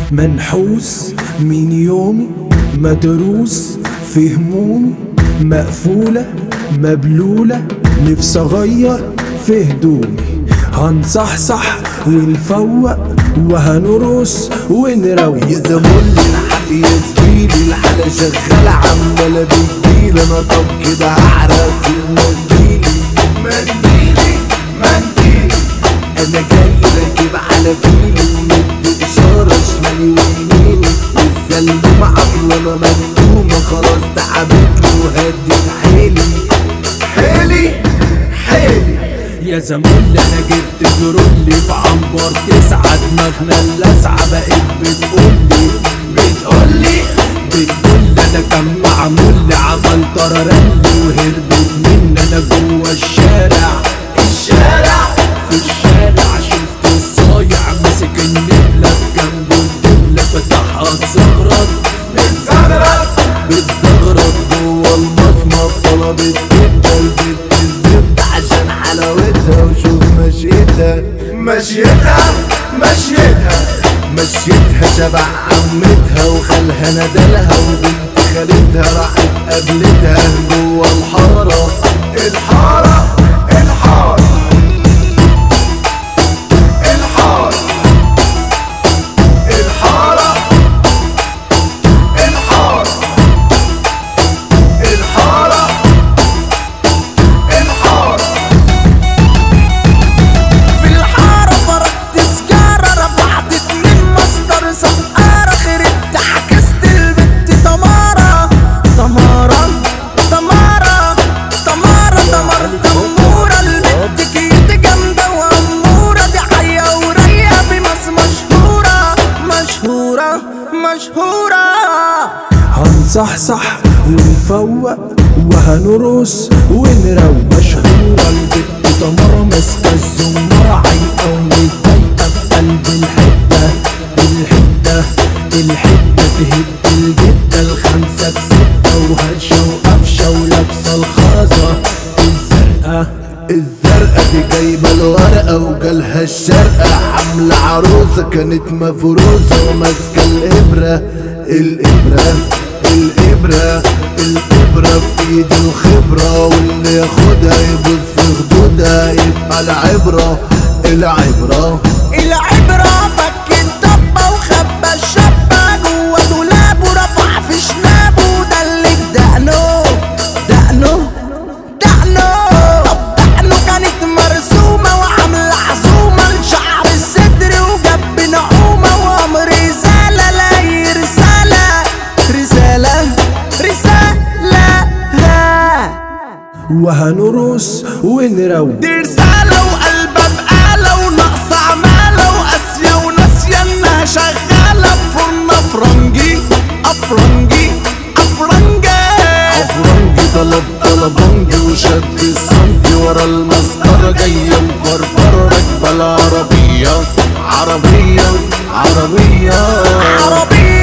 منحوس من يومي مدروس في همومي مقفولة مبلولة نفسي اغير في هدومي هنصحصح ونفوق وهنرقص ونروق يا زمولي الحق يا زميلي الحالة شغالة عمالة بتجيلي انا طب كده هعرف المنديلي منديلي منديلي انا جاي راكب على فيلي ومد اشارة شمالي ويميني الزلمة عاملة انا مندومة خلاص تعبت له وهدت حيلي حيلي حيلي يا زمول انا جبت زرولي في عنبر تسعة دماغنا اللسعة بقت بتقولي بتقولي بتقولي انا كان معمول لي عمل طررلي وهربت مني انا جوه الشارع الشارع في الشارع شفت الصايع ماسك النبلة في جنبه الدبلة فتحها تزغرط بتزغرط بتزغرط جوه المصمت طلبت جدا البت الزبدة عشان حلاوتها وشوف مشيتها مشيتها مشيتها مشيتها شبع عمتها وخالها ندلها وبنت خالتها راحت قابلتها جوه الحارة الحارة الحارة الحارة الحارة الحارة الحارة الحارة في الحارة فرقت سجارة رفعت اتنين مصدر سقارة خربت حكست البت تمارة تمارة تمارة تمارة تمارة تمورة البت كيد جامدة وأمورة دي حية ورايقة في مصر مشهورة مشهورة مشهورة هنصحصح ونفوق وهنرقص ونروق مشهورة البت تمارة ماسكة الزمارة عايقة ومتضايقة في قلب الحتة الحتة الحتة تهد الجدة الخمسة بستة وهرشة وقفشة ولابسة الخرزة الزرقاء الزرقاء دي جايبة الورقة وجالها الشرقة عاملة عروسة كانت مفروسة وماسكة الإبرة الإبرة الإبرة الإبرة في إيد الخبرة واللي ياخدها يبص في خدودها يبقى العبرة العبرة العبرة فك الضبة وخبى الشابة جوا دولابه رفع في شنابه دلك دقنه دقنه دقنه طب دقنه كانت مرسومة وعاملة عزومة لشعر الصدر وجنب نعومة وقمر رسالة لاقي رسالة رسالة رسالة ها وهنرقص ونروق دي رسالة وقلبها بقالة وناقصة عمالة وقاسية وناسية انها شغالة بفرن افرنجي افرنجي افرنجي افرنجي طلب طلبنجي وشد الصنفي ورا المسطرة جاية مفرفرة راكبة العربية عربية عربية عربية